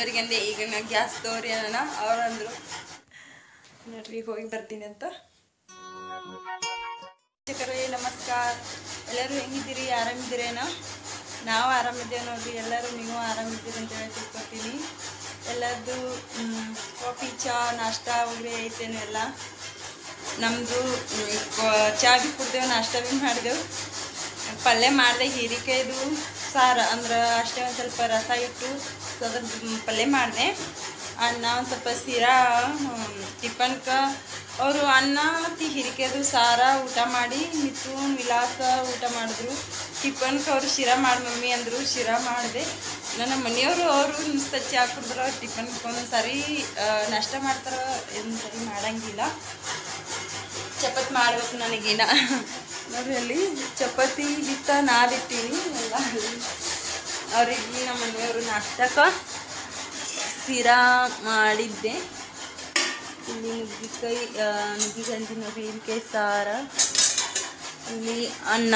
ಮನೆಯವ್ರಿಗೆ ಅಂದೆ ಈಗ ನಾ ಗ್ಯಾಸ್ ತೋರಿ ಅನ್ನೋಣ ಅವ್ರು ಅಂದರು ನೋಡ್ರಿ ಹೋಗಿ ಬರ್ತೀನಿ ಅಂತ ವೀಕ್ಷಕರೇ ನಮಸ್ಕಾರ ಎಲ್ಲರೂ ಹೆಂಗಿದ್ದೀರಿ ಆರಾಮಿದ್ದೀರೇನೋ ನಾವು ಆರಾಮಿದ್ದೇವೆ ನೋಡ್ರಿ ಎಲ್ಲರೂ ನೀವು ಆರಾಮಿದ್ದೀರಿ ಅಂತ ಹೇಳಿ ತಿಳ್ಕೊತೀನಿ ಎಲ್ಲರದ್ದು ಕಾಫಿ ಚಹಾ ನಾಷ್ಟ ವಗೈರೆ ಐತೇನೋ ಎಲ್ಲ ನಮ್ಮದು ಚಹಾ ಬಿ ಕುಡ್ದೇವು ನಾಷ್ಟ ಬಿ ಮಾಡಿದೆವು ಪಲ್ಯ ಮಾಡಿದೆ ಹೀರಿಕಾಯ್ದು ಸಾರು ಅಂದ್ರೆ ಅಷ್ಟೇ ಒಂದು ಸ್ವಲ್ಪ ರಸ ಇಟ್ಟು ಸೊ ಅದ್ರ ಪಲ್ಯ ಮಾಡಿದೆ ಅನ್ನ ಒಂದು ಸ್ವಲ್ಪ ಸೀರಾ ಟಿಫನ್ಕ ಅವರು ಅನ್ನ ಮತ್ತು ಹೀರಿಕಾಯ್ದು ಸಾರ ಊಟ ಮಾಡಿ ಮಿತ್ತು ವಿಲಾಸ ಊಟ ಮಾಡಿದ್ರು ಟಿಫನ್ಗೆ ಅವರು ಶಿರಾ ಮಾಡಿ ಮಮ್ಮಿ ಅಂದರು ಶಿರಾ ಮಾಡಿದೆ ನನ್ನ ಮನೆಯವರು ಅವರು ನುಸ್ತ ಚಹಾ ಕುಡಿದ್ರೆ ಟಿಫನ್ಗೆ ಒಂದೊಂದು ಸಾರಿ ಆ, ನಾಷ್ಟ ಮಾಡ್ತಾರೆ ಒಂದು ಸರಿ ಮಾಡಂಗಿಲ್ಲ ಚಪಾತಿ ಮಾಡ್ಬೇಕು ನನಗೇನ ನೋಡ್ರಿ ಅಲ್ಲಿ ಚಪಾತಿ ಹಿಟ್ಟ ನಾದಿಟ್ಟಿನಿ ಎಲ್ಲ ಅವ್ರಿಗೆ ನಮ್ಮ ಮನೆಯವರು ನಾಷ್ಟಕ್ಕೆ ಸಿರಾ ಮಾಡಿದ್ದೆ ಇಲ್ಲಿ ನುಗ್ಗಿಕಾಯಿ ಆ, ನುಗ್ಗಿಕಾಯಿ ಅಂತೀನಿ ನೋಡ್ರಿ ಹೀರಿಕಾಯಿ ಸಾರ ಇಲ್ಲಿ ಅನ್ನ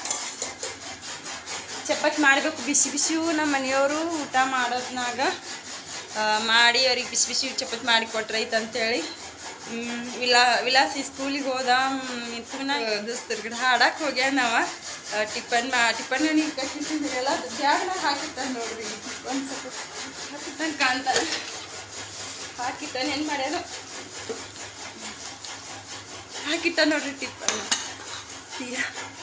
ಚಪಾತಿ ಮಾಡಬೇಕು ಬಿಸಿ ಬಿಸಿಯು ನಮ್ಮ ಮನೆಯವರು ಊಟ ಮಾಡೋದ್ನಾಗ ಆ, ಮಾಡಿ ಅವ್ರಿಗೆ ಬಿಸಿ ಬಿಸಿ ಚಪಾತಿ ಮಾಡಿ ಕೊಟ್ರೈತೆ ಅಂತೇಳಿ ಹ್ಮ್, ವಿಲಾ ವಿಲಾಸಿ ಸ್ಕೂಲಿಗೆ ಹೋದ ಮಿಥುನ ದೋಸ್ತರ್ಗಡೆ ಹಾಡಕ್ಕೆ ಹೋಗ್ಯಾನ ನಾವ ಟಿಫನ್ ಮಾ ಟಿಫನ್ ನೀರು ಕಟ್ಟಿಟ್ಟಿದ್ರಲ್ಲ ಅದು ಬ್ಯಾಗ್ನಾಗ ಹಾಕಿರ್ತಾನೆ ನೋಡ್ರಿ ಒಂದು ಸ್ವಲ್ಪ ಹಾಕಿರ್ತಾನೆ ಕಾಣ್ತಾನೆ ಹಾಕಿಟ್ಟಾನೆ ಏನು ಮಾಡ್ಯಾನ ಹಾಕಿಟ್ಟ ನೋಡ್ರಿ ಟಿಫನ್ ತೀರಾ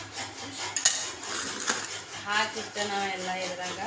ಹಾಕಿಟ್ಟ ನಾವೆಲ್ಲ ಇದ್ರಾಗ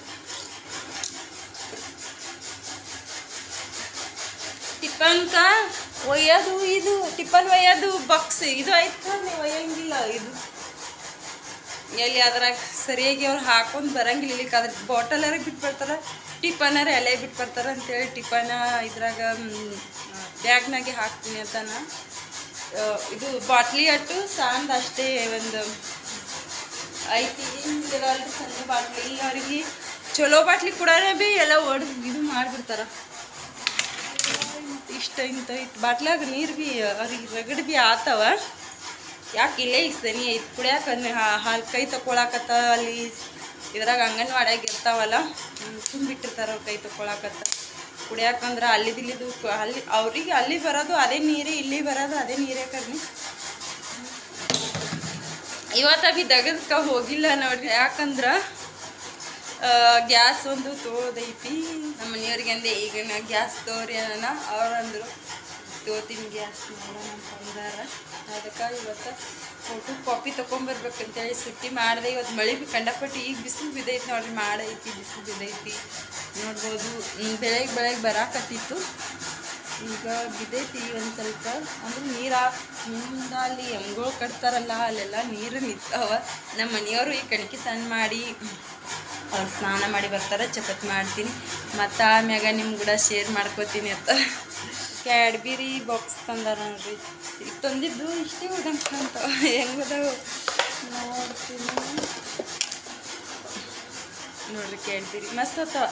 ಟಿಫನ್ಕ ಒಯ್ಯೋದು ಇದು ಟಿಫನ್ ಒಯ್ಯೋದು ಬಾಕ್ಸ್ ಇದು ಆಯ್ತು ನೀವು ಒಯ್ಯಂಗಿಲ್ಲ ಇದು ಎಲ್ಲಿ ಅದ್ರಾಗ ಸರಿಯಾಗಿ ಅವ್ರು ಹಾಕೊಂಡು ಬರಂಗಿಲ್ಲ ಇಲ್ಲಿಕ್ಕೆ ಅದ್ರ ಬಾಟಲರ ಬಿಟ್ಟು ಬರ್ತಾರೆ ಟಿಫನರ ಎಲೆ ಬಿಟ್ಟು ಬರ್ತಾರೆ ಅಂತೇಳಿ ಟಿಫನ ಇದ್ರಾಗ ಬ್ಯಾಗ್ನಾಗೆ ಹಾಕ್ತೀನಿ ಅಂತ ನಾ ಆ, ಇದು ಬಾಟ್ಲಿ ಅಟ್ಟು ಸಾಂದ್ ಅಷ್ಟೇ ಒಂದು ಐತಿ ಹಿಂಗಿರಲ್ರಿ ಸಣ್ಣ ಬಾಟ್ಲಿ ಅವ್ರಿಗೆ ಚಲೋ ಬಾಟ್ಲಿ ಕೂಡ ಬಿ ಎಲ್ಲ ಒಡೆದು ಇದು ಮಾಡಿಬಿಡ್ತಾರ ಇಷ್ಟ ಇಂಥ ಇಟ್ಟು ಬಾಟ್ಲಾಗ ನೀರು ಬಿ ಅವ್ರಿಗೆ ರಗಡ್ ಬಿ ಆತವ ಯಾಕೆ ಇಲ್ಲೇ ಈಗ ಸನಿ ಐತಿ ಕುಡಿಯಾಕ ಹಾಲು ಕೈ ತಕೊಳಕತ್ತ ಅಲ್ಲಿ ಇದ್ರಾಗ ಅಂಗನವಾಡ್ಯಾಗ ಇರ್ತಾವಲ್ಲ ತುಂಬಿಟ್ಟಿರ್ತಾರ ಅವ್ರ ಕೈ ತಕೊಳಕತ್ತ ಕುಡಿಯಾಕಂದ್ರೆ ಅಲ್ಲಿದಿಲ್ಲಿದು ಕ- ಅಲ್ಲಿ ಅವ್ರಿಗೆ ಅಲ್ಲಿ ಬರೋದು ಅದೇ ನೀರೇ ಇಲ್ಲಿ ಬರೋದು ಅದೇ ನೀರೇ ಕರ್ನಿ ಇವತ್ತ ಬಿ ದಗದಕ್ಕೆ ಹೋಗಿಲ್ಲ ನೋಡ್ರಿ ಯಾಕಂದ್ರೆ ಗ್ಯಾಸ್ ಒಂದು ತೋದೈತಿ ನಮ್ಮ ಮನೆಯವ್ರಿಗೆ ಅಂದೆ ಈಗ ನಾ ಗ್ಯಾಸ್ ತೋರಿ ಅನ್ನೋಣ ಅವ್ರು ಅಂದರು ತೋತೀನಿ ಗ್ಯಾಸ್ ಮಾಡೋಣ ಅಂತ ಅಂದಾರ ಅದಕ್ಕೆ ಇವತ್ತು ಫೋಟೋ ಕಾಪಿ ತೊಗೊಂಬರ್ಬೇಕಂತೇಳಿ ಸುಟ್ಟಿ ಮಾಡಿದೆ ಇವತ್ತು ಮಳೆ ಬಿ ಕಂಡಪಟ್ಟು ಈಗ ಬಿಸಿಲು ಬಿದ್ದೈತಿ ನೋಡ್ರಿ ಮಾಡೈತಿ ಬಿಸಿಲು ಬಿದ್ದೈತಿ ನೋಡ್ಬೋದು ಹ್ಮ್, ಬೆಳಗ್ಗೆ ಬೆಳಗ್ಗೆ ಬರಾಕತ್ತಿತ್ತು ಈಗ ಬಿದ್ದೈತಿ ಒಂದು ಸ್ವಲ್ಪ ಅಂದ್ರೆ ನೀರು ಮುಂದೆ ಅಲ್ಲಿ ಎಮ್ಗಳು ಕಟ್ತಾರಲ್ಲ ಅಲ್ಲೆಲ್ಲ ನೀರು ನಿಂತಾವ ನಮ್ಮ ಮನೆಯವರು ಈ ಕಣಿಕೆ ಸಣ್ಣ ಮಾಡಿ ಅವ್ರು ಸ್ನಾನ ಮಾಡಿ ಬರ್ತಾರೆ ಚಪಾತಿ ಮಾಡ್ತೀನಿ ಮತ್ತು ಆಮ್ಯಾಗ ನಿಮ್ಮ ಕೂಡ ಶೇರ್ ಮಾಡ್ಕೋತೀನಿ ಅಂತ ಕ್ಯಾಡ್ಬಿರಿ ಬಾಕ್ಸ್ ತಂದಾರ ನೋಡ್ರಿ ಈಗ ತಂದಿದ್ದು ಇಷ್ಟೇ ಉದಂಕ ಅಂತ ಹೆಂಗದಾವ ನೋಡ್ತೀನಿ ನೋಡ್ರಿ ಕ್ಯಾಡ್ಬಿರಿ ಮಸ್ತ್ ಅತ್ತಾವ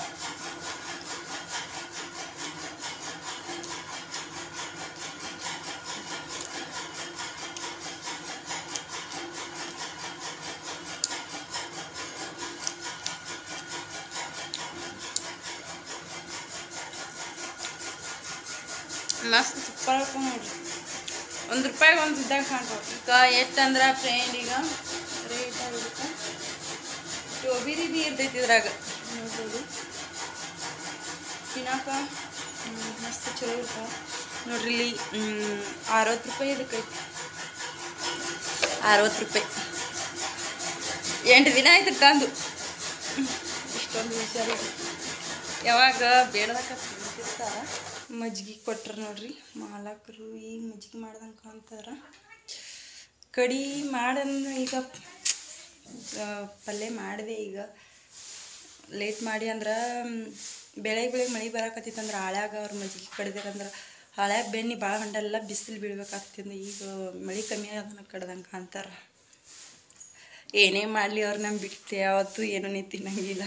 ಮಸ್ತ್ ಸೂಪರ್ ಆಗ್ತಾವ ನೋಡ್ರಿ ಒಂದು ರೂಪಾಯಿಗೆ ಒಂದು ಇದ್ದಾಗ ಕಾಣ್ತಾವ ಈಗ ಎಷ್ಟು ಅಂದ್ರೆ ಫ್ರೆಂಡ್ ಈಗ ರೇಟ್ ಆಗಿರುತ್ತೆ ಸ್ಟ್ರಾಬೆರಿ ಬಿ ಇರ್ತೈತಿ ಇದ್ರಾಗ ನೋಡ್ಬೋದು ತಿನ್ನಾಕ ಹ್ಮ್, ಮಸ್ತ್ ಚಲೋ ಇರ್ತಾವ ನೋಡ್ರಿ ಇಲ್ಲಿ ಹ್ಮ್, ಅರವತ್ತು ರೂಪಾಯಿ ಇದಕ್ಕೆ ಐತಿ ಅರವತ್ತು ರೂಪಾಯಿ ಎಂಟು ದಿನ ಆಯ್ತು ತಂದು ಇಷ್ಟೊಂದು ಹುಷಾರಿ ಯಾವಾಗ ಬೇಡದಕ್ಕ ತಿಂತಿರ್ತಾರ ಮಜ್ಜಿಗೆ ಕೊಟ್ರ ನೋಡ್ರಿ ಮಾಲಕರು ಈಗ ಮಜ್ಜಿಗೆ ಮಾಡ್ದಂಗೆ ಕಾಣ್ತಾರ ಕಡಿ ಮಾಡಂದ್ರೆ ಈಗ ಆ, ಪಲ್ಯ ಮಾಡಿದೆ ಈಗ ಲೇಟ್ ಮಾಡಿ ಅಂದ್ರೆ ಬೆಳಗ್ಗೆ ಬೆಳಗ್ಗೆ ಮಳೆ ಬರಾಕತ್ತಿತ್ತು ಅಂದ್ರೆ ಆಳ್ಯಾಗ ಅವ್ರು ಮಜ್ಜಿಗೆ ಕಡ್ದಿರಂದ್ರೆ ಹಳ್ಯಾಗ ಬೆನ್ನಿ ಭಾಳ ಗಂಟೆಲ್ಲ ಬಿಸಿಲು ಬೀಳ್ಬೇಕಾಗ್ತಿಂದ ಈಗ ಮಳೆ ಕಮ್ಮಿ ಅದನ್ನ ಕಡ್ದಂಗೆ ಕಾಣ್ತಾರ ಏನೇ ಮಾಡಲಿ ಅವ್ರು ನಮ್ಮ ಬಿಟ್ಟು ಯಾವತ್ತೂ ಏನೂ ತಿನ್ನಂಗಿಲ್ಲ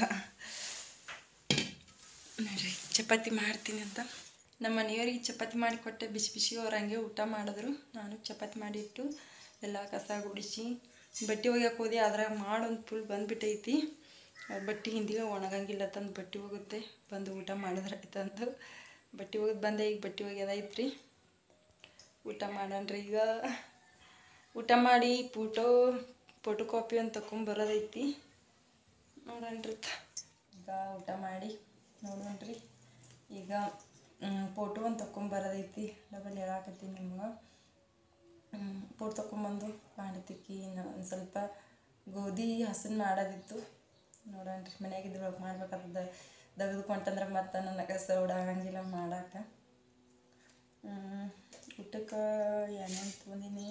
ನೋಡ್ರಿ ಚಪಾತಿ ಮಾಡ್ತೀನಿ ಅಂತ ನಮ್ಮ ಮನೆಯವ್ರಿಗೆ ಚಪಾತಿ ಮಾಡಿ ಕೊಟ್ಟೆ ಬಿಸಿ ಬಿಸಿ ಅವ್ರು ಹಂಗೆ ಊಟ ಮಾಡಿದ್ರು ನಾನು ಚಪಾತಿ ಮಾಡಿಟ್ಟು ಎಲ್ಲ ಕಸ ಗುಡಿಸಿ ಬಟ್ಟೆ ಒಗ್ಯಕ್ಕೆ ಹೋದೆ ಅದ್ರಾಗ ಮಾಡೊಂದು ಫುಲ್ ಬಂದ್ಬಿಟ್ಟೈತಿ ಅವ್ರ ಬಟ್ಟೆ ಹಿಂದಿಗೆ ಒಣಗಂಗಿಲ್ಲ ತಂದು ಬಟ್ಟೆ ಹೋಗುತ್ತೆ ಬಂದು ಊಟ ಮಾಡಿದ್ರೆ ಆಯ್ತಂದು ಬಟ್ಟೆ ಹೋಗೋದು ಬಂದೆ ಈಗ ಬಟ್ಟೆ ಒಗ್ಯದೈತ್ರಿ ಊಟ ಮಾಡೋಣ್ರಿ ಈಗ ಊಟ ಮಾಡಿ ಫೋಟೋ ಫೋಟೋ ಕಾಪಿ ಅಂತ ತಗೊಂಬರೋದೈತಿ ನೋಡೋಣ್ರಿ ತ. ಈಗ ಊಟ ಮಾಡಿ ನೋಡೋಣ್ರಿ ಈಗ ಫೋಟೋ ಒಂದು ತಗೊಂಬರೋದೈತಿ ಡಬಲ್ ಹೇಳಾಕತ್ತೀನಿ ನಿಮ್ಗೆ ಫೋಟೋ ತಗೊಂಬಂದು ಮಾಡಿ ತಿಕ್ಕಿ ಒಂದು ಸ್ವಲ್ಪ ಗೋಧಿ ಹಸನ್ ಮಾಡೋದಿತ್ತು ನೋಡೋಣ್ರಿ ಮನ್ಯಾಗಿದ್ರೆ ಮಾಡ್ಬೇಕಾಗ್ತದೆ ತೆಗೆದುಕೊಂತಂದ್ರೆ ಮತ್ತೆ ನನಗೆ ಸೌಡ ಆಗಂಗಿಲ್ಲ ಮಾಡಕ್ಕೆ ಊಟಕ್ಕೆ ಏನೇನು ತೊಗೊಂಡಿನಿ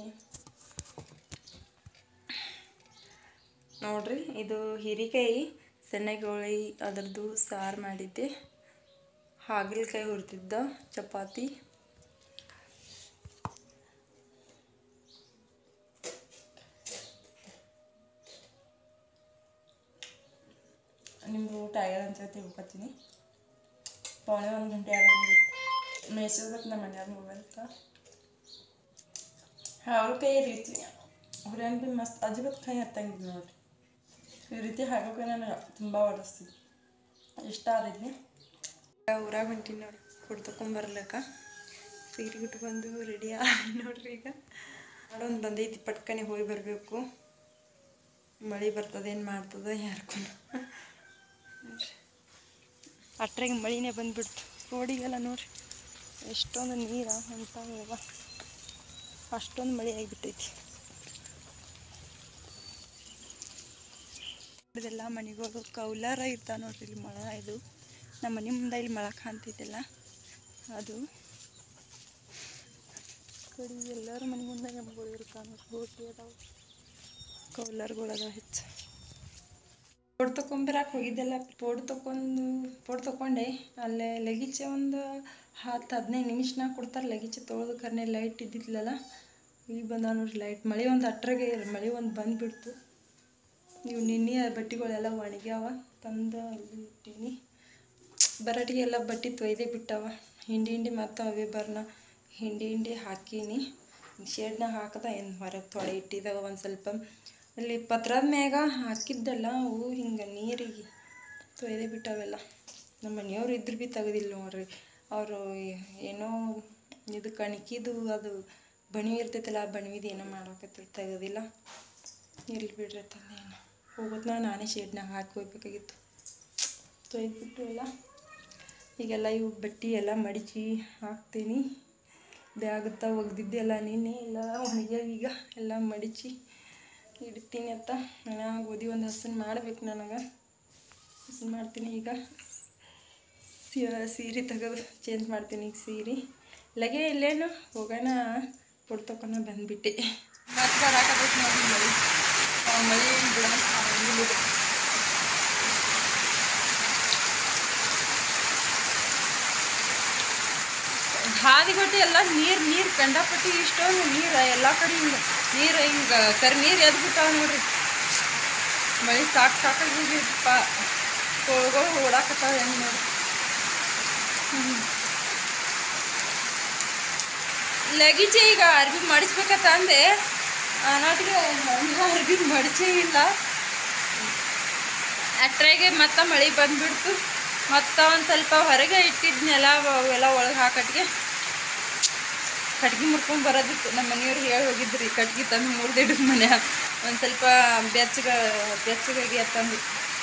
ನೋಡ್ರಿ ಇದು ಹೀರೆಕಾಯಿ ಸಣ್ಣಗೋಳಿ ಅದರದ್ದು ಸಾರು ಮಾಡಿದ್ದೆ ಹಾಗಲಕಾಯಿ ಹುರಿತಿದ್ದ ಚಪಾತಿ ನಿಮ್ದು ಊಟ ಆಗ್ಯದ ಅಂತ ತಿಳ್ಕೊತೀನಿ ಪೌಣೆ ಒಂದು ಗಂಟೆ ಆಗೋದು ಮೇಯ್ಸೋದಕ್ಕೆ ನಮ್ಮ ಮನ್ಯಾಗ ಮೊಬೈಲ್ಕ ಹಾಗಲಕಾಯಿ ಈ ರೀತಿ ಹುರಿಯನ್ ಭೀ ಮಸ್ತ್ ಅಜಿಬತ್ ಕೈ ಹತ್ತಂಗಿಲ್ಲ ನೋಡ್ರಿ ಈ ರೀತಿ ಹಾಗಲಕಾಯಿ ನನಗೆ ತುಂಬ ಒಡಿಸ್ತಿದ್ವಿ ಇಷ್ಟ ಆದೈತಿ ಊರಾಗ ಹೊಂಟೀನಿ ನೋಡಿ ಕುಡ್ತಕೊಂಬರ್ಲಕ್ಕ ಸೀರೆ ಉಟ್ಕೊಂಡು ರೆಡಿ ಆಗಿ ನೋಡ್ರಿ ಈಗ ಮಾಡೊಂದು ಬಂದೈತಿ ಪಟ್ಕನೆ ಹೋಗಿ ಬರಬೇಕು ಮಳೆ ಬರ್ತದೆ ಏನು ಮಾಡ್ತದೆ ಯಾರ್ಕೊಂಡು ಅಟ್ರಾಗ ಮಳಿನೇ ಬಂದ್ಬಿಡ್ತು ರೋಡಿಗೆಲ್ಲ ನೋಡ್ರಿ ಎಷ್ಟೊಂದು ನೀರ ಹೊಂಟಾವ ಅಷ್ಟೊಂದು ಮಳೆ ಆಗಿಬಿಟ್ಟೈತಿ ಇದೆಲ್ಲ ಮನೆಗಳು ಕೌಲಾರ ಇರ್ತಾವ ನೋಡ್ರಿ ಇಲ್ಲಿ ಮಳ ಇದು ನಮ್ಮ ಮನೆ ಮುಂದೆ ಇಲ್ಲಿ ಮಳ ಕಾಣ್ತೈತಲ್ಲ ಅದು ಕಡೆ ಎಲ್ಲರ ಮನೆ ಮುಂದೆ ಎಮ್ಗಳು ಇರ್ತಾವ ನೋಡ್ರಿ ಗೋಟಿ ಅದಾವ ಕೌಲಾರ್ಗಳು ಅದಾವ ಹೆಚ್ಚು ಪೋಡ್ ತಗೊಂಬರಕ್ಕೆ ಹೋಗಿದ್ದೆಲ್ಲ ಪೋಡ್ ತಗೊಂಡು ಪೋಡ್ ತಗೊಂಡೆ ಅಲ್ಲೇ ಲಗೇಜ್ ಒಂದು ಹತ್ತು ಹದಿನೈದು ನಿಮಿಷನಾಗ ಕೊಡ್ತಾರೆ ಲಗೇಜ್ ತೊಳೆದು ಕರ್ನೆ ಲೈಟ್ ಇದ್ದಿದ್ಲಲ್ಲ ಈಗ ಬಂದ ನೋಡ್ರಿ ಲೈಟ್ ಮಳೆ ಒಂದು ಅಟ್ರಾಗೆ ಮಳೆ ಒಂದು ಬಂದುಬಿಡ್ತು ನೀವು ನಿನ್ನೆ ಬಟ್ಟೆಗಳೆಲ್ಲ ಒಣಗ್ಯಾವ ತಂದು ಅಲ್ಲಿ ಇಟ್ಟೀನಿ ಬರಟಿಗೆ ಎಲ್ಲ ಬಟ್ಟೆ ತೊಯ್ದೇ ಬಿಟ್ಟಾವ ಹಿಂಡಿ ಹಿಂಡಿ ಮತ್ತು ಅವೇ ಬರ್ನ ಹಿಂಡಿ ಹಿಂಡಿ ಹಾಕೀನಿ ಶೇಡ್ನಾಗ ಹಾಕದ ಏನು ಹೊರಗೆ ತೊಡೆ ಇಟ್ಟಿದ್ದಾವ ಒಂದು ಸ್ವಲ್ಪ ಅಲ್ಲಿ ಪತ್ರದ ಮ್ಯಾಗ ಹಾಕಿದ್ದಲ್ಲ ಅವು ಹಿಂಗೆ ನೀರಿಗೆ ತೊಯ್ದೇ ಬಿಟ್ಟಾವೆಲ್ಲ ನಮ್ಮ ಮನೆಯವ್ರು ಇದ್ರು ಭೀ ತೆಗ್ದಿಲ್ಲ ನೋಡ್ರಿ ಅವರು ಏನೋ ಇದು ಕಣ್ಕಿದು ಅದು ಬಣವಿ ಇರ್ತೈತಲ್ಲ ಆ ಬಣವಿದು ಏನೋ ಮಾಡಾಕತ್ತಿರು ತೆಗ್ದಿಲ್ಲ ಇರ್ಲಿ ಬಿಡ್ರಿ ತಂದೇನು ಹೋಗೋದ್ನ ನಾನೇ ಶೇಡ್ನಾಗ ಹಾಕಿ ಹೋಗ್ಬೇಕಾಗಿತ್ತು ತೊಯ್ದ್ಬಿಟ್ಟು ಎಲ್ಲ ಈಗೆಲ್ಲ ಇವು ಬಟ್ಟೆ ಎಲ್ಲ ಮಡಿಚಿ ಹಾಕ್ತೀನಿ ಬ್ಯಾಗತ್ತ ಒಗ್ದಿದ್ದೆಲ್ಲ ನಿನ್ನೆ ಎಲ್ಲ ಒಣಗ್ಯಾವ ಈಗ ಎಲ್ಲ ಮಡಿಚಿ ಇಡ್ತೀನಿ ಅಂತ ನಾನು ಗೋಧಿ ಒಂದು ಹಸನ್ ಮಾಡ್ಬೇಕು ನನಗೆ ಹಸನ್ ಮಾಡ್ತೀನಿ ಈಗ ಸೀ- ಸೀರೆ ತೆಗೆದು ಚೇಂಜ್ ಮಾಡ್ತೀನಿ ಈಗ ಸೀರೆ ಲಗೆ ಇಲ್ಲೇನು ಹೋಗೋಣ ಕೊಡ್ ತಕೊಂಡು ಬಂದ್ಬಿಟ್ಟೆ ಮತ್ತೆ ಬರಾಕತ್ತೈತಿ ನೋಡಿ ಮಳೆ ಆ ಮಳೆ ಏನ್ ಬಿಡಂಗ್ ಆಗಂಗಿಲ್ಲ ಇದು. ಹಾದಿಗೊಟ್ಟು ಎಲ್ಲ ನೀರು ನೀರು ಕಂಡಪಟ್ಟಿ ಇಷ್ಟೊಂದು ನೀರು ಎಲ್ಲ ಕಡೆ ಹಿಂಗೆ ನೀರು ಹಿಂಗೆ ಕರಿ ನೀರು ಎದ್ಬಿಟ್ಟಾವ ನೋಡ್ರಿ ಮಳೆ ಸಾಕು ಸಾಕಾಗಿ ಹೋಗಿಪ್ಪ ಕೋಳ್ಗಳು ಓಡಾಕತ್ತಾವ ಹೆಂಗೆ ನೋಡಿ ಲಗೇಜ್ ಈಗ ಅರ್ಬಿ ಮಡಿಸ್ಬೇಕಂತ ಅಂದೆ ನಾಟಿಗೆ ಅರ್ಬಿ ಮಡಿಚೇ ಇಲ್ಲ ಅಟ್ರಾಗೆ ಮತ್ತೆ ಮಳೆ ಬಂದ್ಬಿಡ್ತು ಮತ್ತೆ ಒಂದು ಸ್ವಲ್ಪ ಹೊರಗೆ ಇಟ್ಟಿದ್ನೆಲ್ಲ ಅವೆಲ್ಲ ಒಳಗೆ ಹಾಕಟ್ಗೆ ಕಟ್ಗೆ ಮುರ್ಕೊಂಡು ಬರೋದಿತ್ತು ನಮ್ಮ ಮನೆಯವ್ರು ಹೇಳಿ ಹೋಗಿದ್ರಿ ಕಟ್ಗೆ ತಂದು ಮುರಿದಿಡು ಮನ್ಯಾಗ ಒಂದು ಸ್ವಲ್ಪ ಬೆಚ್ಚಗ ಬೆಚ್ಚಗಾಗಿ ಅಂತಂದು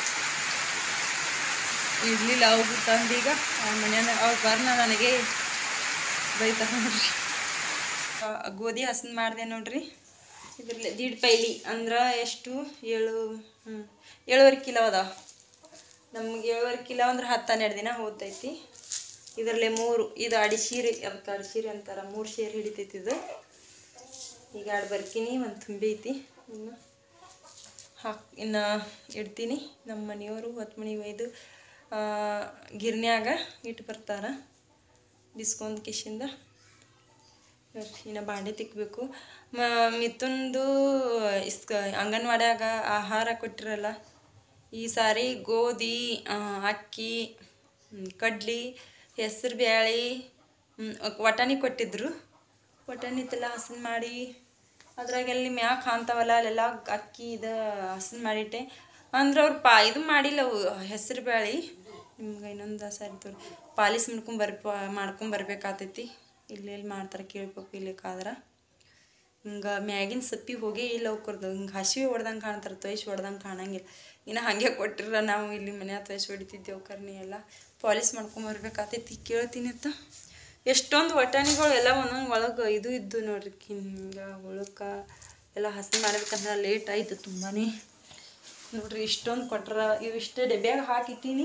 ಇರ್ಲಿಲ್ಲ ಅವ್ರು ತಂದು ಈಗ ಮನೆಯ ಅವ್ರು ಬರ್ನ ನನಗೆ ಬೈತಾರೆ ನೋಡ್ರಿ ಆ, ಗೋಧಿ ಹಸನ್ ಮಾಡಿದೆ ನೋಡ್ರಿ ಇದ್ರಲ್ಲಿ ದೀಡ್ ಪೈಲಿ ಅಂದ್ರೆ ಎಷ್ಟು ಏಳು ಹ್ಞೂ ಏಳುವರೆ ಕಿಲೋ ಅದಾವ ನಮ್ಗೆ ಏಳುವರೆ ಕಿಲೋ ಅಂದ್ರೆ ಹತ್ತು ಹನ್ನೆರಡು ದಿನ ಹೋಗ್ತೈತಿ ಇದರಲ್ಲೇ ಮೂರು ಇದು ಅಡಿಶೀರಿ ಅದಕ್ಕೆ ಅಡಿಶೀರಿ ಅಂತಾರೆ ಮೂರು ಶೇರ್ ಹಿಡಿತೈತಿ ಇದು ಈಗ ಎರಡು ಬರ್ಕಿನಿ ಒಂದು ತುಂಬಿ ಐತಿ ಇನ್ನು ಹಾಕ್ ಇನ್ನು ಇಡ್ತೀನಿ ನಮ್ಮ ಮನೆಯವರು ಹೊತ್ತು ಮನೆಗೆ ಒಯ್ದು ಆ, ಗಿರ್ನ್ಯಾಗ ಇಟ್ಟು ಬರ್ತಾರೆ ಬಿಸ್ಕೊಂಡ್ ಕಿಶಿಂದ ನೋಡ್ರಿ, ಇನ್ನು ಬಾಂಡೆ ತಿಕ್ಕಬೇಕು ಮ ಮಿಥುನ್ದು ಇಸ್ಕ ಅಂಗನವಾಡ್ಯಾಗ ಆಹಾರ ಕೊಟ್ಟಿರಲ್ಲ ಈ ಸಾರಿ ಗೋಧಿ ಆ, ಅಕ್ಕಿ ಮ್, ಕಡ್ಲಿ ಹೆಸ್ರು ಬ್ಯಾಳೆ ವಟಾಣಿ ಕೊಟ್ಟಿದ್ರು ವಟಾಣಿ ಇದೆಲ್ಲ ಹಸನ್ ಮಾಡಿ ಅದ್ರಾಗೆಲ್ಲಿ ಮ್ಯಾಗ ಕಾಣ್ತಾವಲ್ಲ ಅಲ್ಲೆಲ್ಲ ಅಕ್ಕಿ ಇದು ಹಸನ್ ಮಾಡಿಟ್ಟೆ ಅಂದ್ರೆ ಅವ್ರು ಪಾ ಇದು ಮಾಡಿಲ್ಲ ಅವು ಹೆಸರು ಬೇಳೆ ನಿಮ್ಗೆ ಇನ್ನೊಂದು ಸಾರಿ ತೋರಿ ಪಾಲಿಸ್ ಮಾಡ್ಕೊಂಡ್ ಬರ್ ಮಾಡ್ಕೊಂಡ್ ಬರ್ಬೇಕಾತೈತಿ ಇಲ್ಲಿ ಎಲ್ಲಿ ಮಾಡ್ತಾರೆ ಕೇಳ್ಬೇಕು ಇಲ್ಲಿಕ್ಕಾದ್ರೆ ಹಿಂಗೆ ಮ್ಯಾಗಿನ ಸಪ್ಪಿ ಹೋಗೇ ಇಲ್ಲ ಅವ್ಕರ್ದು ಹಿಂಗೆ ಹಸಿವೆ ಹೊಡ್ದಂಗೆ ಕಾಣ್ತಾರೆ ತೊಯ್ಸಿ ಹೊಡ್ದಂಗೆ ಕಾಣಂಗಿಲ್ಲ ಇನ್ನು ಹಾಗೆ ಕೊಟ್ಟಿರ ನಾವು ಇಲ್ಲಿ ಮನ್ಯಾಗ ತೊಯ್ಸಿ ಹೊಡಿತಿದ್ದೇವು ಕರ್ನಿ ಎಲ್ಲ ಪಾಲಿಸ್ ಮಾಡ್ಕೊಂಬರ್ಬೇಕಾತೈತಿ ಕೇಳ್ತೀನಿ ಅಂತ ಎಷ್ಟೊಂದು ವಟಾಣಿಗಳು ಎಲ್ಲ ಒಂದೊಂದು ಒಳಗೆ ಇದು ಇದ್ದು ನೋಡ್ರಿ ಹಿಂಗೆ ಉಳುಕ ಎಲ್ಲ ಹಸಿ ಮಾಡ್ಬೇಕಂದ್ರೆ ಲೇಟ್ ಆಯ್ತು ತುಂಬಾ ನೋಡ್ರಿ ಇಷ್ಟೊಂದು ಕೊಟ್ರ ಇವು ಇಷ್ಟೇ ಡಬ್ಯಾಗ ಹಾಕಿಟ್ಟಿನಿ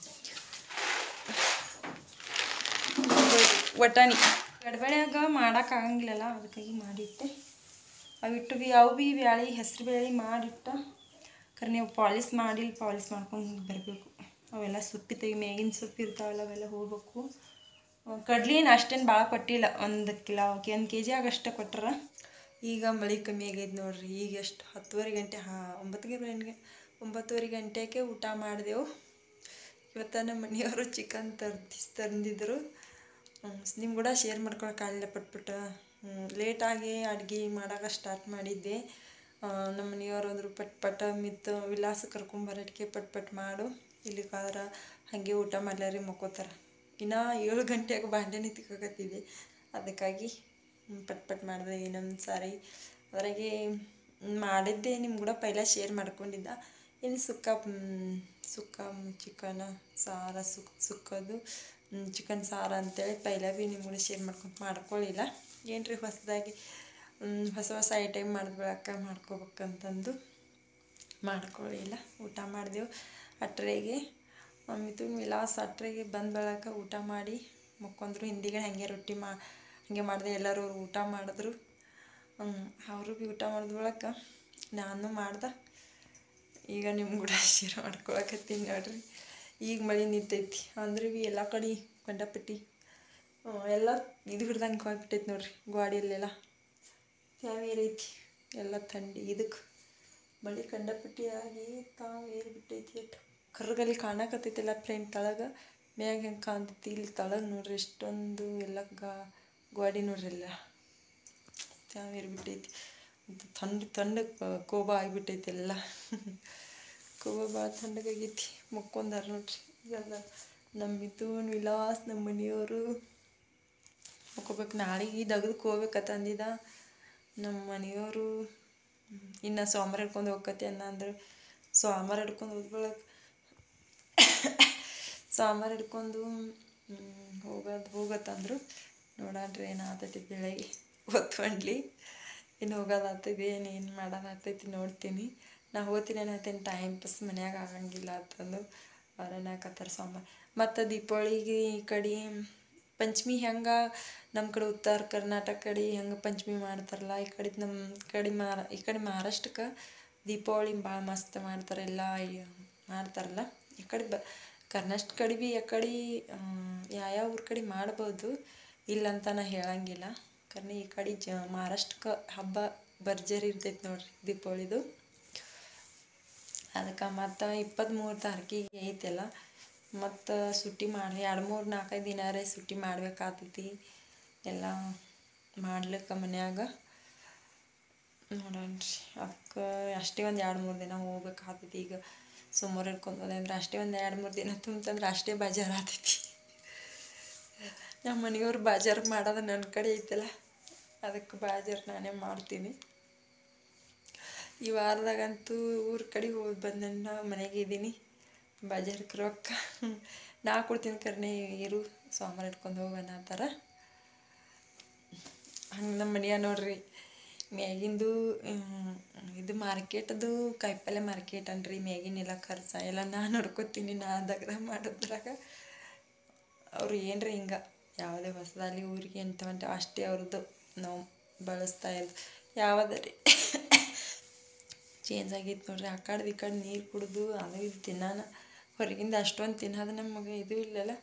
ವಟಾಣಿ ಗಡ್ಬಡ್ಯಾಗ ಮಾಡೋಕ್ಕಾಗಂಗಿಲ್ಲಲ್ಲ ಅದಕ್ಕಾಗಿ ಮಾಡಿಟ್ಟೆ ಅವಿಟ್ಟು ಬಿ ಅವು ಭೀ ಬ್ಯಾಳಿ ಹೆಸ್ರು ಬೇಳೆ ಮಾಡಿಟ್ಟ ಕರೆ ನೀವು ಪಾಲಿಸ್ ಮಾಡಿ ಪಾಲಿಸ್ ಮಾಡ್ಕೊಂಡು ಬರಬೇಕು ಅವೆಲ್ಲ ಸೊಪ್ಪಿ ತೆಗಿ ಮೇಗಿನ ಸೊಪ್ಪು ಇರ್ತಾವಲ್ಲ ಅವೆಲ್ಲ ಹೋಗ್ಬೇಕು ಕಡ್ಲಿ ಏನು ಅಷ್ಟೇನು ಭಾಳ ಕೊಟ್ಟಿಲ್ಲ ಒಂದು ಕಿಲೋ ಒಂದು ಕೆ ಜಿ ಆಗಷ್ಟೇ ಕೊಟ್ರ ಈಗ ಮಳೆ ಕಮ್ಮಿ ಆಗೈತೆ ನೋಡ್ರಿ ಈಗ ಎಷ್ಟು ಹತ್ತುವರೆ ಗಂಟೆ ಹಾಂ ಒಂಬತ್ತು ಗಂಟೆ ಒಂಬತ್ತುವರೆ ಗಂಟೆಗೆ ಊಟ ಮಾಡಿದೆವು ಇವತ್ತು ನಮ್ಮ ಮನೆಯವರು ಚಿಕನ್ ತರ್ದಿ ತಂದಿದ್ರು ನಿಮ್ಮ ಕೂಡ ಶೇರ್ ಮಾಡ್ಕೊಳಕ್ಕಾಗಲಿಲ್ಲ ಪಟ್ಪಟ್ಟು ಲೇಟಾಗಿ ಅಡುಗೆ ಮಾಡೋಕೆ ಸ್ಟಾರ್ಟ್ ಮಾಡಿದ್ದೆ ಆ, ನಮ್ಮ ಮನೆಯವರು ಅಂದರು ಪಟ್ ಪಟ ಮಿತ್ತು ವಿಲಾಸ ಕರ್ಕೊಂಬರಟ್ಕೆ ಪಟ್ ಪಟ್ ಮಾಡು ಇಲ್ಲಿಗಾದ್ರೆ ಹಾಗೆ ಊಟ ಮಾಡ್ಲಾರಿ ಮಕ್ಕೋತಾರೆ ಇನ್ನು ಏಳು ಗಂಟೆಗೆ ಬಾಂಡೆನೇ ತಿಕ್ಕೋಕತ್ತಿದ್ದೆ ಅದಕ್ಕಾಗಿ ಹ್ಮ್, ಪಟ್ ಪಟ್ ಮಾಡಿದೆ ಇನ್ನೊಂದು ಸಾರಿ ಅದ್ರಾಗೆ ಮಾಡಿದ್ದೆ ನಿಮ್ಮ ಕೂಡ ಪೈಲ ಶೇರ್ ಮಾಡ್ಕೊಂಡಿದ್ದ ಇನ್ನು ಸುಕ್ಕ ಮ್, ಸುಕ್ಕ ಚಿಕನ್ ಸಾರ ಸುಕ್ ಸುಕ್ಕದು ಚಿಕನ್ ಸಾರ ಅಂತೇಳಿ ಪೈಲ ಭೀ ನಿಮ್ಮ ಕೂಡ ಶೇರ್ ಮಾಡ್ಕೊಂಡು ಮಾಡ್ಕೊಳ್ಳಿಲ್ಲ ಏನು ರೀ ಹೊಸದಾಗಿ ಹೊಸ ಹೊಸ ಐಟಮ್ ಮಾಡಿದ್ಬಿಡಕ್ಕ ಮಾಡ್ಕೋಬೇಕಂತಂದು ಮಾಡ್ಕೊಳ್ಳಿಲ್ಲ ಊಟ ಮಾಡಿದೆವು ಅಟ್ರೆಗೆ ಮಿಥುನ್ ವಿಲಾಸ್ ಅಟ್ರೆಗೆ ಬಂದ ಬೆಳಕ ಊಟ ಮಾಡಿ ಮಕ್ಕೊಂಡ್ರು ಹಿಂದಿಗೆ ಹಾಗೆ ರೊಟ್ಟಿ ಮಾ ಹಾಗೆ ಮಾಡಿದೆ ಎಲ್ಲರೂ ಅವ್ರು ಊಟ ಮಾಡಿದ್ರು ಅವರು ಭೀ ಊಟ ಮಾಡಿದ ಬಳಕ ನಾನು ಮಾಡ್ದೆ ಈಗ ನಿಮ್ಮ ಕೂಡ ಶೇರ್ ಮಾಡ್ಕೊಳಕತ್ತೀನಿ ನೋಡ್ರಿ ಈಗ ಮಳೆ ನಿಂತೈತಿ ಅಂದ್ರೆ ಭೀ ಎಲ್ಲ ಕಡೆ ಕಂಡಪಟ್ಟಿ ಆ, ಎಲ್ಲ ಇದು ಹಿಡ್ದಂಗೆ ಹೋಗ್ಬಿಟ್ಟೈತಿ ನೋಡ್ರಿ ಗಾಡಿಯಲ್ಲೆಲ್ಲ ಐತಿ ಎಲ್ಲ ಥಂಡಿ ಇದಕ್ಕೆ ಮಳೆ ಕಂಡಪಟ್ಟಿ ಆಗಿ ತಾವು ಏರಿಬಿಟ್ಟೈತಿ ಅಟ್ ಕರ್ಗಲ್ಲಿ ಕಾಣಕತ್ತೈತಿಲ್ಲ ಪ್ಲೇನ್ ತಳಗ ಮ್ಯಾಗ ಹೆಂಗೆ ಕಾಣ್ತೈತಿ ಇಲ್ಲಿ ತಳಗ ನೋಡ್ರಿ ಎಷ್ಟೊಂದು ಎಲ್ಲ ಗಾ ಗಾಡಿ ನೋಡ್ರಿ ಎಲ್ಲ ತ್ಯಾವ ಏರಿಬಿಟ್ಟೈತಿ ಥಂಡ್ ಥಂಡ ಕೋಬ ಆಗಿಬಿಟ್ಟೈತಿ ಎಲ್ಲ ಕೋಬ ಭಾಳ ಥಂಡಗಾಗೈತಿ ಮುಕ್ಕೊಂದಾರ ನೋಡ್ರಿ ಎಲ್ಲ ನಮ್ಮ ಮಿಥುನ್ ವಿಲಾಸ್ ನಮ್ಮ ಮನೆಯವರು ಮುಕ್ಕೋಬೇಕು ನಾಳೆಗೆ ದಗದಕ್ಕೆ ಹೋಗ್ಬೇಕತ್ತ ಅಂದಿದ್ದ ನಮ್ಮ ಮನೆಯವರು ಇನ್ನು ಸೋಮವಾರ ಹಿಡ್ಕೊಂಡು ಹೋಗ್ಕತಿ ಅನ್ನ ಅಂದ್ರೆ ಸೋಮವಾರ ಹಿಡ್ಕೊಂಡು ಹೋದ್ಬಳಕ ಸೋಮವಾರ ಹಿಡ್ಕೊಂಡು ಹೋಗೋದು ಹೋಗತ್ತಂದ್ರು ನೋಡಣ್ರಿ ಏನು ಆತೈತಿ ಬೆಳಗ್ಗೆ ಹೊತ್ಕೊಂಡ್ಲಿ ಇನ್ನು ಹೋಗೋದಾಗ್ತೈತಿ ಏನು ಏನು ಮಾಡೋದಾಗ್ತೈತಿ ನೋಡ್ತೀನಿ ನಾ ಹೋಗ್ತೀನಿ ಅನ್ನತ್ತೇನು ಟೈಮ್ ಪಾಸ್ ಮನ್ಯಾಗ ಆಗಂಗಿಲ್ಲ ಅಂತಂದು ಅವ್ರನ್ನಾಕತ್ತಾರ ಸೋಮವಾರ ಮತ್ತು ದೀಪಾವಳಿಗೆ ಈ ಕಡೆ ಪಂಚಮಿ ಹೆಂಗೆ ನಮ್ಮ ಕಡೆ ಉತ್ತರ ಕರ್ನಾಟಕ ಕಡೆ ಹೆಂಗೆ ಪಂಚಮಿ ಮಾಡ್ತಾರಲ್ಲ ಈ ಕಡೆ ನಮ್ಮ ಕಡೆ ಮಾರ ಈ ಕಡೆ ಮಹಾರಾಷ್ಟ್ರಕ್ಕೆ ದೀಪಾವಳಿ ಭಾಳ ಮಸ್ತ್ ಮಾಡ್ತಾರೆ ಎಲ್ಲ ಈ- ಮಾಡ್ತಾರಲ್ಲ ಈ ಕಡೆ ಬ ಕರ್ನಾಟಕ ಕಡೆ ಭೀ ಆ ಕಡೆ ಯಾವ್ಯಾವ ಊರ ಕಡೆ ಮಾಡ್ಬೋದು ಇಲ್ಲಂತ ನಾ ಹೇಳಂಗಿಲ್ಲ ಕರ್ನೆ ಈ ಕಡೆ ಜ ಮಹಾರಾಷ್ಟ್ರಕ್ಕೆ ಹಬ್ಬ ಭರ್ಜರಿ ಇರ್ತೈತೆ ನೋಡ್ರಿ ದೀಪಾವಳಿದು ಅದಕ್ಕೆ ಮತ್ತು ಇಪ್ಪತ್ತ್ಮೂರು ತಾರೀಕಿಗೆ ಐತೆಲ್ಲ ಮತ್ತು ಸುಟ್ಟಿ ಮಾಡಿ ಎರಡು ಮೂರು ನಾಲ್ಕೈದು ದಿನಾರೇ ಸುಟ್ಟಿ ಮಾಡ್ಬೇಕಾಗ್ತೈತಿ ಎಲ್ಲ ಮಾಡ್ಲಿಕ್ಕೆ ಮನ್ಯಾಗ ನೋಡೋಣ್ರಿ ಅದಕ್ಕೆ ಅಷ್ಟೇ ಒಂದು ಎರಡು ಮೂರು ದಿನ ಹೋಗ್ಬೇಕಾಗ್ತೈತಿ ಈಗ ಸೋಮವಾರ ಹಿಡ್ಕೊಂಡು ಹೋದೆ ಅಂದ್ರೆ ಅಷ್ಟೇ ಒಂದು ಎರಡು ಮೂರು ದಿನ ತುಂಬಂದ್ರೆ ಅಷ್ಟೇ ಬಾಜಾರ್ ಆಗ್ತೈತಿ ನಮ್ಮ ಮನೆಯವ್ರು ಬಾಜಾರ್ ಮಾಡೋದು ನನ್ನ ಕಡೆ ಐತಲ್ಲ ಅದಕ್ಕೆ ಬಾಜಾರ್ ನಾನೇ ಮಾಡ್ತೀನಿ ಈ ವಾರದಾಗಂತೂ ಊರ ಕಡೆ ಹೋಗಿ ಬಂದ ಮನೆಗೆ ಇದ್ದೀನಿ ಬಾಜಾರಕ್ಕೆ ರೊಕ್ಕ ನಾ ಕೊಡ್ತೀನಿ ಕರ್ನೆ ಇರು ಸೋಮವಾರ ಇಟ್ಕೊಂಡು ಹೋಗೋಣ ಅಂತಾರ ಹಂಗೆ ನಮ್ಮ ಮನೆಯ ನೋಡ್ರಿ ಮ್ಯಾಗಿಂದು ಹ್ಮ್, ಇದು ಮಾರ್ಕೆಟದು ಕಾಯಿಪಲ್ಲೆ ಮಾರ್ಕೆಟ್ ಅನ್ರಿ ಮ್ಯಾಗಿನೆಲ್ಲ ಖರ್ಚು ಎಲ್ಲ ನಾ ನೋಡ್ಕೊತೀನಿ ನಾ ದಗ್ದ ಮಾಡೋದ್ರಾಗ ಅವ್ರು ಏನ್ರಿ ಹಿಂಗೆ ಯಾವುದೇ ಹೊಸದಾಗಲಿ ಊರಿಗೆ ಎಂತ ಹೊಂಟ ಅಷ್ಟೇ ಅವ್ರದ್ದು ನಾವು ಬಳಸ್ತಾ ಇರೋದು ಯಾವುದರಿ ಚೇಂಜ್ ಆಗೈತೆ ನೋಡ್ರಿ ಆ ಕಡೆ ಈ ಕಡೆ ನೀರು ಕುಡಿದು ಅದು ಇದು ತಿನ್ನಾನ ಹೊರಗಿಂದ ಅಷ್ಟೊಂದು ತಿನ್ನೋದು ನಮಗೆ ಇದು ಇಲ್ಲಲ್ಲ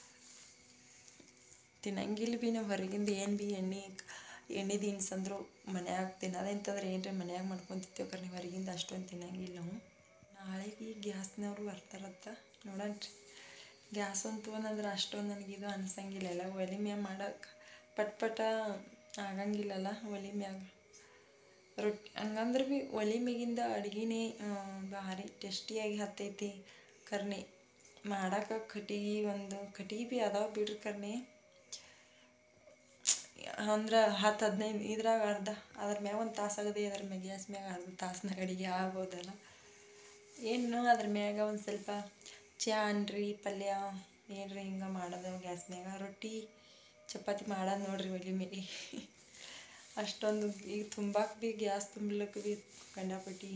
ತಿನ್ನಂಗಿಲ್ಲ ಭೀ ನಾವು ಹೊರಗಿಂದ ಏನು ಭೀ ಎಣ್ಣೆ ಎಣ್ಣೆ ದಿನ್ಸ್ ಅಂದ್ರು ಮನ್ಯಾಗ ತಿನ್ನೋದಂತಂದ್ರೆ ಏನ್ರಿ ಮನ್ಯಾಗ ಮಾಡ್ಕೊಂತಿತ್ತೇವೆ ಕರೆ ಹೊರಗಿಂದ ಅಷ್ಟೊಂದು ತಿನ್ನಂಗಿಲ್ಲ ನಾವು ನಾಳೆಗೆ ಗ್ಯಾಸ್ನವ್ರು ಬರ್ತಾರಂತ ನೋಡಣ್ರಿ ಗ್ಯಾಸ್ ಅಂತೂ ಅಂದ್ರೆ ಅಷ್ಟೊಂದು ನನಗೆ ಇದು ಅನ್ಸಂಗಿಲ್ಲ ಎಲ್ಲ ಒಲೆ ಮ್ಯಾಗ ಮಾಡಕ್ಕೆ ಪಟ್ ಪಟ ಆಗಂಗಿಲ್ಲಲ್ಲ ಒಲೆ ಮ್ಯಾಗ ರೊಟ್ಟಿ ಹಂಗಂದ್ರೆ ಭೀ ಒಲೆ ಮೇಗಿಂದ ಅಡ್ಗೆನೇ ಭಾರಿ ಟೇಸ್ಟಿಯಾಗಿ ಹತ್ತೈತಿ ಕರ್ನೆ ಮಾಡಕ್ಕೆ ಕಟ್ಟಿಗೆ ಒಂದು ಕಟ್ಟಿಗೆ ಭೀ ಅದಾವ ಬಿಡ್ರಿ ಕರ್ನೆ ಅಂದ್ರೆ ಹತ್ತು ಹದಿನೈದು ಇದ್ರಾಗ ಅರ್ಧ ಅದ್ರ ಮ್ಯಾಗ ಒಂದು ತಾಸು ಆಗದೆ ಅದ್ರ ಮ್ಯಾಗ ಗ್ಯಾಸ್ ಮ್ಯಾಗ ಅರ್ಧ ತಾಸ್ನಾಗ ಅಡುಗೆ ಆಗ್ಬೋದಲ್ಲ ಏನು ಅದ್ರ ಮ್ಯಾಗ ಒಂದು ಸ್ವಲ್ಪ ಚಾ ಅನ್ರಿ ಪಲ್ಯ ಏನ್ರಿ ಹಿಂಗೆ ಮಾಡೋದು ಗ್ಯಾಸ್ ಮ್ಯಾಗ ರೊಟ್ಟಿ ಚಪಾತಿ ಮಾಡೋದು ನೋಡ್ರಿ ಒಲೆ ಮೇಲೆ ಅಷ್ಟೊಂದು ಈಗ ತುಂಬಾಕ್ ಭೀ ಗ್ಯಾಸ್ ತುಂಬಲಿಕ್ಕೆ ಭೀ ಕಂಡಾಪಟ್ಟಿ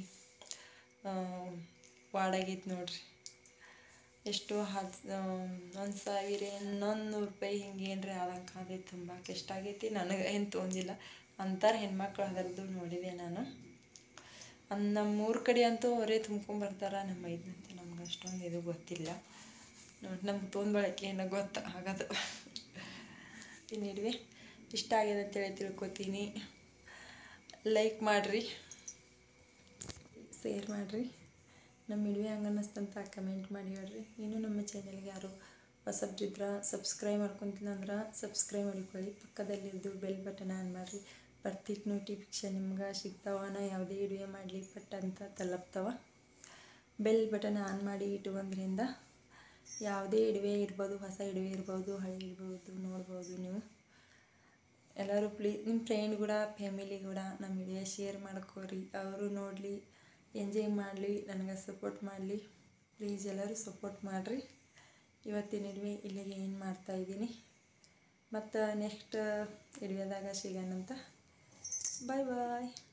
ವಾಡಾಗೈತೆ ನೋಡ್ರಿ ಎಷ್ಟು ಹತ್ತು ಒಂದು ಸಾವಿರ ಇನ್ನೊಂದು ನೂರು ರೂಪಾಯಿ ಹಿಂಗೆ ಏನ್ರಿ ಆದಂಗೆ ಆದೈತೆ ತುಂಬಾಕೆ ಎಷ್ಟಾಗೈತಿ ನನಗೆ ಏನು ತೊಂದಿಲ್ಲ ಅಂತಾರೆ ಹೆಣ್ಮಕ್ಳು ಅದರದ್ದು ನೋಡಿದೆ ನಾನು ಅಂದ್ ನಮ್ಮೂರ ಕಡೆ ಅಂತೂ ಅವರೇ ತುಂಬ್ಕೊಂಬರ್ತಾರೆ ನಮ್ಮ ಐದನಂತೆ ನಮ್ಗೆ ಅಷ್ಟೊಂದು ಇದು ಗೊತ್ತಿಲ್ಲ ನೋಡಿ ನಮ್ಗೆ ತೊಂದು ಬಳಕೆ ಏನೋ ಗೊತ್ತ ಆಗೋದು ಇನ್ನಿಡ್ವಿ ಇಷ್ಟ ಆಗಿದೆ ಅಂತೇಳಿ ತಿಳ್ಕೊತೀನಿ ಲೈಕ್ ಮಾಡಿರಿ ಶೇರ್ ಮಾಡಿರಿ ನಮ್ಮ ವಿಡಿಯೋ ಹಂಗೆ ಅನ್ನಿಸ್ತಂತ ಕಮೆಂಟ್ ಮಾಡಿ ಹೇಳ್ರಿ ಇನ್ನೂ ನಮ್ಮ ಚಾನಲ್ಗೆ ಯಾರು ಹೊಸಬ್ರಿದ್ರೆ ಸಬ್ಸ್ಕ್ರೈಬ್ ಮಾಡ್ಕೊತಿಲ್ಲ ಅಂದ್ರೆ ಸಬ್ಸ್ಕ್ರೈಬ್ ಮಾಡಿಕೊಳ್ಳಿ ಪಕ್ಕದಲ್ಲಿದ್ದು ಬೆಲ್ ಬಟನ್ ಆನ್ ಮಾಡಿರಿ ಪ್ರತಿ ನೋಟಿಫಿಕೇಶನ್ ನಿಮ್ಗೆ ಸಿಗ್ತಾವ ನಾ ಯಾವುದೇ ವಿಡಿಯೋ ಮಾಡಲಿ ಪಟ್ ಅಂತ ತಲುಪ್ತಾವ ಬೆಲ್ ಬಟನ್ ಆನ್ ಮಾಡಿ ಇಟ್ಕೊಂಡ್ರಿಂದ ಯಾವುದೇ ಇಡುವೆ ಇರ್ಬೋದು ಹೊಸ ಇಡುವೆ ಇರ್ಬೋದು ಹಳೆ ಇರ್ಬೋದು ನೋಡ್ಬೋದು ನೀವು ಎಲ್ಲರೂ ಪ್ಲೀ ನಿಮ್ಮ ಫ್ರೆಂಡ್ ಕೂಡ ಫ್ಯಾಮಿಲಿ ಕೂಡ ನಮ್ಮ ವಿಡಿಯೋ ಶೇರ್ ಮಾಡ್ಕೋರಿ ಅವರು ನೋಡಲಿ ಎಂಜಾಯ್ ಮಾಡಲಿ ನನಗೆ ಸಪೋರ್ಟ್ ಮಾಡಲಿ ಪ್ಲೀಸ್ ಎಲ್ಲರೂ ಸಪೋರ್ಟ್ ಮಾಡಿರಿ ಇವತ್ತಿನ ಇಡುವೆ ಇಲ್ಲಿಗೆ ಏನು ಮಾಡ್ತಾಯಿದ್ದೀನಿ ಮತ್ತು ನೆಕ್ಸ್ಟ್ ವಿಡಿಯೋದಾಗ ಸಿಗೋಣಂತ ಬಾಯ್ ಬಾಯ್